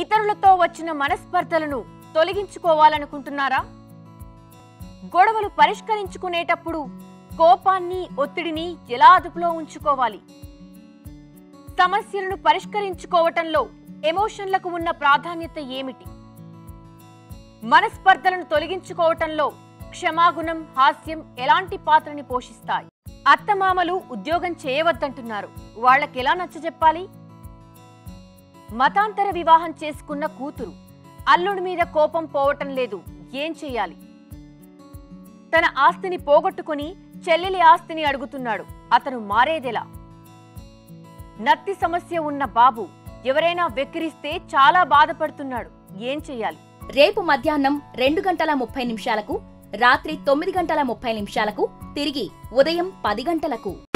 ఇతరులతో వచ్చిన మనస్పర్ధలను తొలగించుకోవాలనుకుంటున్నారా గొడవలు పరిష్కరించుకునేటప్పుడు కోపాన్ని ఒత్తిడిని ఎలా అదుపులో ఉంచుకోవాలి సమస్యలను పరిష్కరించుకోవటంలో ఎమోషన్లకు ఉన్న ప్రాధాన్యత ఏమిటి మనస్పర్ధలను తొలగించుకోవటంలో క్షమాగుణం హాస్యం ఎలాంటి పాత్రని పోషిస్తాయి అత్తమామలు ఉద్యోగం చేయవద్దంటున్నారు వాళ్ళకెలా నచ్చజెప్పాలి మతాంతర వివాహం చేసుకున్న కూతురు అల్లుడి మీద కోపం పోవటం లేదు ఏం చెయ్యాలి తన ఆస్తిని పోగొట్టుకుని చెల్లెలి ఆస్తిని అడుగుతున్నాడు అతను మారేదెలా నత్తి సమస్య ఉన్న బాబు ఎవరైనా వెక్కిరిస్తే చాలా బాధపడుతున్నాడు ఏం చెయ్యాలి రేపు మధ్యాహ్నం రెండు గంటల ముప్పై నిమిషాలకు రాత్రి తొమ్మిది గంటల ముప్పై నిమిషాలకు తిరిగి ఉదయం పది గంటలకు